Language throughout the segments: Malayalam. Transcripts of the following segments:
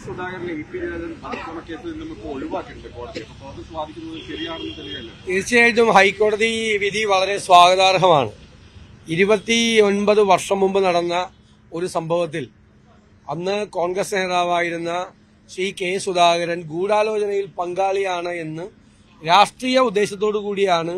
സുധാകരനെ ഇ പി ജയരാജൻ അക്രമ കേസിൽ നിന്നും ഇപ്പോൾ ഒഴിവാക്കിയിട്ടുണ്ട് കോടതി അപ്പോൾ അത് സ്വാധിക്കുന്നത് ശരിയാണെന്ന് തെളിയല്ലേ തീർച്ചയായിട്ടും ഹൈക്കോടതി വിധി വളരെ സ്വാഗതാർഹമാണ് ഇരുപത്തി ഒൻപത് വർഷം മുമ്പ് നടന്ന ഒരു സംഭവത്തിൽ അന്ന് കോൺഗ്രസ് നേതാവായിരുന്ന ശ്രീ കെ സുധാകരൻ ഗൂഢാലോചനയിൽ പങ്കാളിയാണ് എന്ന് രാഷ്ട്രീയ ഉദ്ദേശത്തോടു കൂടിയാണ്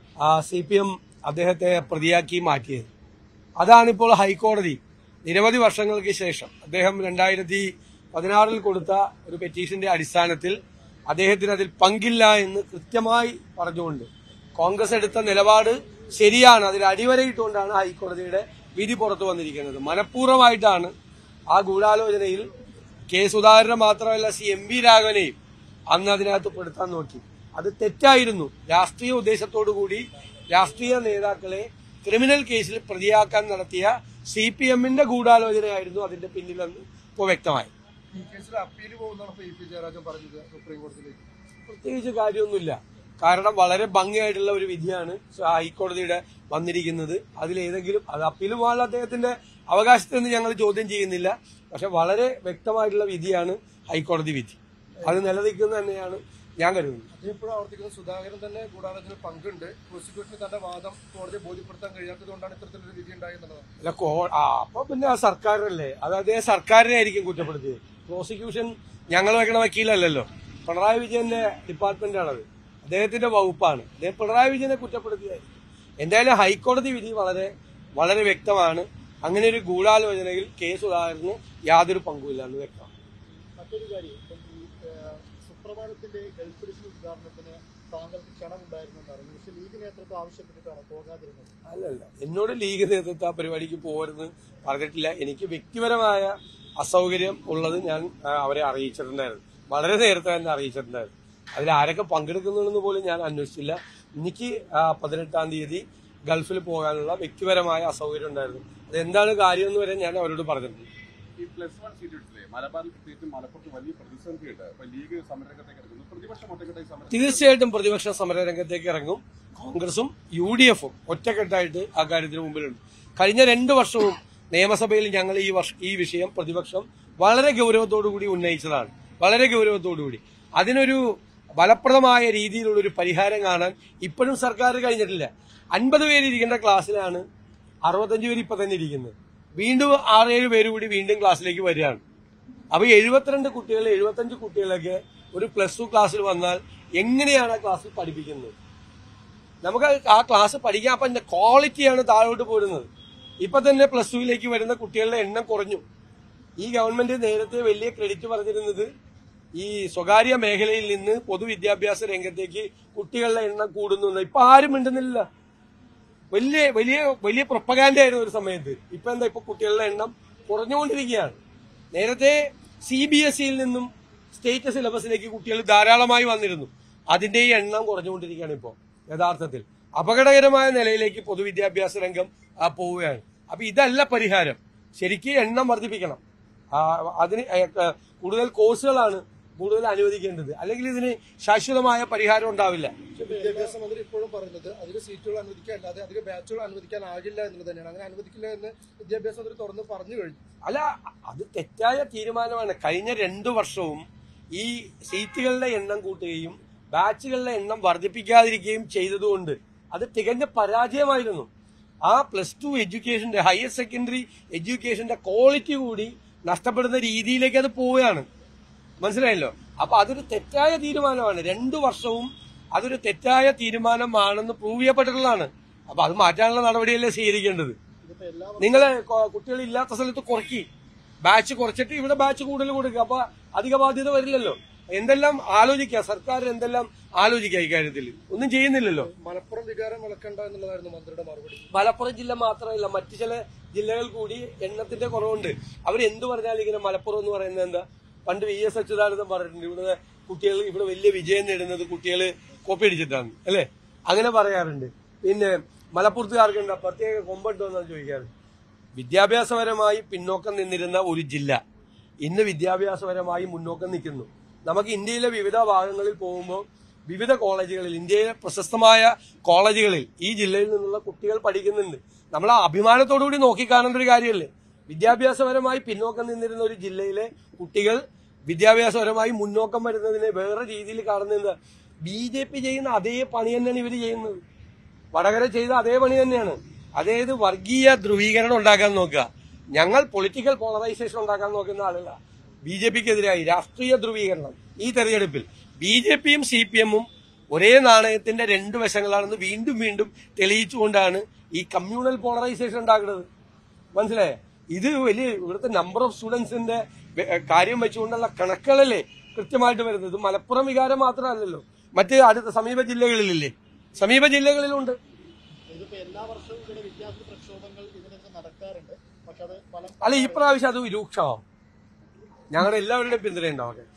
സി പി എം അദ്ദേഹത്തെ പ്രതിയാക്കി മാറ്റിയത് അതാണിപ്പോൾ ഹൈക്കോടതി നിരവധി വർഷങ്ങൾക്ക് ശേഷം അദ്ദേഹം രണ്ടായിരത്തി പതിനാറിൽ കൊടുത്ത ഒരു പെറ്റീഷന്റെ അടിസ്ഥാനത്തിൽ അദ്ദേഹത്തിന് അതിൽ പങ്കില്ല എന്ന് കൃത്യമായി പറഞ്ഞുകൊണ്ട് കോൺഗ്രസ് എടുത്ത നിലപാട് ശരിയാണ് അതിൽ അടിവരയിട്ടുകൊണ്ടാണ് ഹൈക്കോടതിയുടെ വിധി പുറത്തു വന്നിരിക്കുന്നത് മനഃപൂർവ്വമായിട്ടാണ് ആ ഗൂഢാലോചനയിൽ കെ സുധാകരനെ മാത്രമല്ല സി എം വി രാഘവനെയും അന്ന് അതിനകത്ത് പെടുത്താൻ നോക്കി അത് തെറ്റായിരുന്നു രാഷ്ട്രീയ ഉദ്ദേശത്തോടു കൂടി രാഷ്ട്രീയ നേതാക്കളെ ക്രിമിനൽ കേസിൽ പ്രതിയാക്കാൻ നടത്തിയ സി പി എമ്മിന്റെ ഗൂഢാലോചനയായിരുന്നു അതിന്റെ പിന്നിലെന്ന് ഇപ്പോൾ വ്യക്തമായി ഈ കേസിൽ അപ്പീൽ പോകുന്നതാണ് ഇപ്പൊ ഇ പി ജയരാജൻ പറഞ്ഞത് സുപ്രീം കോടതിയിലേക്ക് പ്രത്യേകിച്ച് കാര്യമൊന്നുമില്ല കാരണം വളരെ ഭംഗിയായിട്ടുള്ള ഒരു വിധിയാണ് ഹൈക്കോടതിയുടെ വന്നിരിക്കുന്നത് അതിലേതെങ്കിലും അത് അപ്പീൽ പോകാനുള്ള അദ്ദേഹത്തിന്റെ അവകാശത്തെ നിന്ന് ഞങ്ങൾ ചോദ്യം ചെയ്യുന്നില്ല പക്ഷെ വളരെ വ്യക്തമായിട്ടുള്ള വിധിയാണ് ഹൈക്കോടതി വിധി അത് നിലനിൽക്കുന്നത് തന്നെയാണ് ഞാൻ കരുതുന്നത് അതിനിപ്പോഴും ആവർത്തിക്കുന്നത് സുധാകരൻ തന്നെ ഗൂഢാലോചന പങ്കുണ്ട് പ്രോസിക്യൂഷന് തന്റെ വാദം കോടതിയെ ബോധ്യപ്പെടുത്താൻ കഴിയാത്തത് കൊണ്ടാണ് ഇത്തരത്തിലൊരു വിധി ഉണ്ടായെന്നുള്ളതാണ് അല്ല കോ ആ അപ്പൊ പിന്നെ ആ സർക്കാരല്ലേ അത് അദ്ദേഹം സർക്കാരിനെ ആയിരിക്കും കുറ്റപ്പെടുത്തിയത് പ്രോസിക്യൂഷൻ ഞങ്ങൾ വെക്കണ വക്കീലല്ലല്ലോ പിണറായി വിജയന്റെ ഡിപ്പാർട്ട്മെന്റ് ആണത് അദ്ദേഹത്തിന്റെ വകുപ്പാണ് അദ്ദേഹം പിണറായി വിജയനെ കുറ്റപ്പെടുത്തിയായിരിക്കും എന്തായാലും ഹൈക്കോടതി വിധി വളരെ വളരെ വ്യക്തമാണ് അങ്ങനെ ഒരു ഗൂഢാലോചനയിൽ കെ സുധാകരന് യാതൊരു പങ്കുമില്ല എന്ന് വ്യക്തമാണ് മറ്റൊരു കാര്യം ഇപ്പം ഈ ഏഹ്, സുപ്രഭാതത്തിന്റെ ഗൾഫ് ഡിവിഷൻ ഉദ്ഘാടനത്തിന് താങ്കൾക്ക് ക്ഷണമുണ്ടായിരുന്നെന്ന് അറിഞ്ഞു പക്ഷെ ലീഗ് നേതൃത്വം ആവശ്യപ്പെട്ടിട്ടാണ് പോകാതിരുന്നത് അല്ലല്ല എന്നോട് ലീഗ് നേതൃത്വം ആ പരിപാടിക്ക് പോകരുന്ന് പറഞ്ഞിട്ടില്ല എനിക്ക് വ്യക്തിപരമായ അസൗകര്യം ഉള്ളത് ഞാൻ ആ, അവരെ അറിയിച്ചിട്ടുണ്ടായിരുന്നു വളരെ നേരത്തെ തന്നെ അറിയിച്ചിട്ടുണ്ടായിരുന്നു അതിൽ ആരൊക്കെ പങ്കെടുക്കുന്നുണ്ടെന്ന് പോലും ഞാൻ അന്വേഷിച്ചില്ല എനിക്ക് ആ, പതിനെട്ടാം തീയതി ഗൾഫിൽ പോകാനുള്ള വ്യക്തിപരമായ അസൗകര്യം ഉണ്ടായിരുന്നു അത് എന്താണ് കാര്യം എന്ന് വരെ ഞാൻ അവരോട് പറഞ്ഞിട്ടുണ്ട് ഈ പ്ലസ് വൺ സീറ്റ് എടുത്തില്ലേ മലബാറിൽ പ്രത്യേകിച്ച് മലപ്പുറത്ത് വലിയ പ്രതിസന്ധിയുണ്ട് അപ്പൊ ലീഗ് സമരരംഗത്തേക്ക് ഇറങ്ങുന്നു പ്രതിപക്ഷം ഒറ്റക്കെട്ടായി സമരം തീർച്ചയായിട്ടും പ്രതിപക്ഷ സമര രംഗത്തേക്ക് ഇറങ്ങും കോൺഗ്രസും യു ഡി എഫും ഒറ്റക്കെട്ടായിട്ട് ആ കാര്യത്തിന് മുമ്പിലുണ്ട് കഴിഞ്ഞ രണ്ടു വർഷവും നിയമസഭയിൽ ഞങ്ങൾ ഈ വർഷം ഈ വിഷയം പ്രതിപക്ഷം വളരെ ഗൗരവത്തോടു കൂടി ഉന്നയിച്ചതാണ് വളരെ ഗൗരവത്തോടു കൂടി അതിനൊരു ഫലപ്രദമായ രീതിയിലുള്ള ഒരു പരിഹാരം കാണാൻ ഇപ്പോഴും സർക്കാർ കഴിഞ്ഞിട്ടില്ല അൻപത് പേര് ഇരിക്കേണ്ട ക്ലാസ്സിലാണ് അറുപത്തഞ്ച് പേര് ഇപ്പൊ തന്നെ ഇരിക്കുന്നത് വീണ്ടും ആറേഴ് പേര് കൂടി വീണ്ടും ക്ലാസ്സിലേക്ക് വരികയാണ് അപ്പൊ എഴുപത്തിരണ്ട് കുട്ടികൾ എഴുപത്തഞ്ച് കുട്ടികളൊക്കെ ഒരു പ്ലസ് ടു ക്ലാസ്സിൽ വന്നാൽ എങ്ങനെയാണ് ആ ക്ലാസ്സിൽ പഠിപ്പിക്കുന്നത് നമുക്ക് ആ ക്ലാസ് പഠിക്കാൻ അപ്പൊ ക്വാളിറ്റിയാണ് താഴോട്ട് പോരുന്നത് ഇപ്പൊ തന്നെ പ്ലസ് ടുവിലേക്ക് വരുന്ന കുട്ടികളുടെ എണ്ണം കുറഞ്ഞു ഈ ഗവൺമെന്റ് നേരത്തെ വലിയ ക്രെഡിറ്റ് പറഞ്ഞിരുന്നത് ഈ സ്വകാര്യ മേഖലയിൽ നിന്ന് പൊതുവിദ്യാഭ്യാസ രംഗത്തേക്ക് കുട്ടികളുടെ എണ്ണം കൂടുന്നു എന്ന്. ഇപ്പൊ ആരും മിണ്ടുന്നില്ല വലിയ വലിയ വലിയ പ്രൊപ്പഗാൻഡ ആയിരുന്നു ഒരു സമയത്ത് ഇപ്പൊ എന്താ ഇപ്പൊ കുട്ടികളുടെ എണ്ണം കുറഞ്ഞുകൊണ്ടിരിക്കുകയാണ് നേരത്തെ സി ബി എസ് സിയിൽ നിന്നും സ്റ്റേറ്റ് സിലബസിലേക്ക് കുട്ടികൾ ധാരാളമായി വന്നിരുന്നു അതിന്റെ ഈ എണ്ണം കുറഞ്ഞുകൊണ്ടിരിക്കുകയാണ് ഇപ്പോൾ യഥാർത്ഥത്തിൽ അപകടകരമായ നിലയിലേക്ക് പൊതുവിദ്യാഭ്യാസ രംഗം ആ, പോവുകയാണ് അപ്പൊ ഇതല്ല പരിഹാരം ശരിക്കും എണ്ണം വർദ്ധിപ്പിക്കണം ആ, അതിന് ഏ, ഏ, കൂടുതൽ കോഴ്സുകളാണ് കൂടുതൽ അനുവദിക്കേണ്ടത് അല്ലെങ്കിൽ ഇതിന് ശാശ്വതമായ പരിഹാരം ഉണ്ടാവില്ല വിദ്യാഭ്യാസ മന്ത്രി ഇപ്പോഴും പറയുന്നത് അതിൽ സീറ്റുകൾ അനുവദിക്കാൻ അല്ലാതെ അതിൽ ബാച്ചുകൾ അനുവദിക്കാനാകില്ല എന്നുള്ളത് തന്നെയാണ് അങ്ങനെ അനുവദിക്കില്ല എന്ന് വിദ്യാഭ്യാസ മന്ത്രി തുറന്ന് പറഞ്ഞു കഴിഞ്ഞു അല്ല അത് തെറ്റായ തീരുമാനമാണ് കഴിഞ്ഞ രണ്ടു വർഷവും ഈ സീറ്റുകളുടെ എണ്ണം കൂട്ടുകയും ബാച്ചുകളുടെ എണ്ണം വർദ്ധിപ്പിക്കാതിരിക്കുകയും ചെയ്തതുകൊണ്ട് അത് തികഞ്ഞ പരാജയമായിരുന്നു ആ പ്ലസ് ടു എഡ്യൂക്കേഷന്റെ ഹയർ സെക്കൻഡറി എഡ്യൂക്കേഷന്റെ ക്വാളിറ്റി കൂടി നഷ്ടപ്പെടുന്ന രീതിയിലേക്ക് അത് പോവുകയാണ് മനസ്സിലായല്ലോ അപ്പൊ അതൊരു തെറ്റായ തീരുമാനമാണ് രണ്ടു വർഷവും അതൊരു തെറ്റായ തീരുമാനമാണെന്ന് പ്രൂവ് ചെയ്യപ്പെട്ടിട്ടുള്ളതാണ് അപ്പൊ അത് മാറ്റാനുള്ള നടപടിയല്ലേ സ്വീകരിക്കേണ്ടത് ഇതിപ്പോ എല്ലാ നിങ്ങള് കൊ- കുട്ടികൾ ഇല്ലാത്ത സ്ഥലത്ത് കുറയ്ക്കി ബാച്ച് കുറച്ചിട്ട് ഇവിടെ ബാച്ച് കൂടുതൽ കൊടുക്കുക അപ്പൊ അധിക ബാധ്യത വരില്ലല്ലോ എന്തെല്ലാം ആലോചിക്കുക സർക്കാർ എന്തെല്ലാം ആലോചിക്കുക ഇക്കാര്യത്തിൽ ഒന്നും ചെയ്യുന്നില്ലല്ലോ മലപ്പുറം വികാരം വിളക്കണ്ട എന്നുള്ളതായിരുന്നു മന്ത്രിയുടെ മറുപടി മലപ്പുറം ജില്ല മാത്രമല്ല മറ്റു ചില ജില്ലകൾ കൂടി എണ്ണത്തിന്റെ കുറവുണ്ട് അവർ എന്ത് പറഞ്ഞാലും ഇങ്ങനെ മലപ്പുറം എന്ന് പറയുന്നത് എന്താ പണ്ട് വി എസ് അച്യുതാനന്ദൻ പറഞ്ഞിട്ടുണ്ട് ഇവിടെ കുട്ടികൾ ഇവിടെ വലിയ വിജയം നേടുന്നത് കുട്ടികൾ കോപ്പി അടിച്ചിട്ടാണ് അല്ലേ അങ്ങനെ പറയാറുണ്ട് പിന്നെ മലപ്പുറത്തുകാർക്ക് എന്താ പ്രത്യേക കൊമ്പുണ്ടോ എന്നാണ് ചോദിക്കാറ് വിദ്യാഭ്യാസപരമായി പിന്നോക്കം നിന്നിരുന്ന ഒരു ജില്ല ഇന്ന് വിദ്യാഭ്യാസപരമായി മുന്നോക്കം നിൽക്കുന്നു നമുക്ക് ഇന്ത്യയിലെ വിവിധ ഭാഗങ്ങളിൽ പോകുമ്പോൾ വിവിധ കോളേജുകളിൽ ഇന്ത്യയിലെ പ്രശസ്തമായ കോളേജുകളിൽ ഈ ജില്ലയിൽ നിന്നുള്ള കുട്ടികൾ പഠിക്കുന്നുണ്ട് നമ്മൾ ആ അഭിമാനത്തോടു കൂടി നോക്കിക്കാണേണ്ട ഒരു കാര്യമല്ലേ വിദ്യാഭ്യാസപരമായി പിന്നോക്കം നിന്നിരുന്ന ഒരു ജില്ലയിലെ കുട്ടികൾ വിദ്യാഭ്യാസപരമായി മുന്നോക്കം വരുന്നതിനെ വേറെ രീതിയിൽ കാണുന്നത് ബി ജെ പി ചെയ്യുന്ന അതേ പണി തന്നെയാണ് ഇവർ ചെയ്യുന്നത് വടകര ചെയ്ത അതേ പണി തന്നെയാണ് അതായത് വർഗീയ ധ്രുവീകരണം ഉണ്ടാക്കാൻ നോക്കുക ഞങ്ങൾ പൊളിറ്റിക്കൽ പോളറൈസേഷൻ ഉണ്ടാക്കാൻ നോക്കുന്ന ആളല്ല ബി ജെ പിക്കെതിരായി രാഷ്ട്രീയ ധ്രുവീകരണം ഈ തെരഞ്ഞെടുപ്പിൽ ബി ജെ പിയും സി പി എമ്മും ഒരേ നാണയത്തിന്റെ രണ്ട് വശങ്ങളാണെന്ന് വീണ്ടും വീണ്ടും തെളിയിച്ചുകൊണ്ടാണ് ഈ കമ്മ്യൂണൽ പോളറൈസേഷൻ ഉണ്ടാക്കുന്നത് മനസ്സിലായേ ഇത് വലിയ ഇവിടുത്തെ നമ്പർ ഓഫ് സ്റ്റുഡൻസിന്റെ വെ- കാര്യം വെച്ചുകൊണ്ടുള്ള കണക്കുകളല്ലേ കൃത്യമായിട്ട് വരുന്നത് ഇത് മലപ്പുറം വികാരം മാത്രമല്ലല്ലോ മറ്റ് അടുത്ത സമീപ ജില്ലകളിലില്ലേ സമീപ ജില്ലകളിലുണ്ട് ഇതിപ്പോ എല്ലാ വർഷവും ഇവിടെ വിദ്യാർത്ഥി പ്രക്ഷോഭങ്ങൾ ഇതിനൊക്കെ നടക്കാറുണ്ട് പക്ഷെ അത് ഫലം അല്ല ഈ പ്രാവശ്യം അത് രൂക്ഷമാവും ഞങ്ങളുടെ എല്ലാവരുടെയും പിന്തുണ ഉണ്ടാവും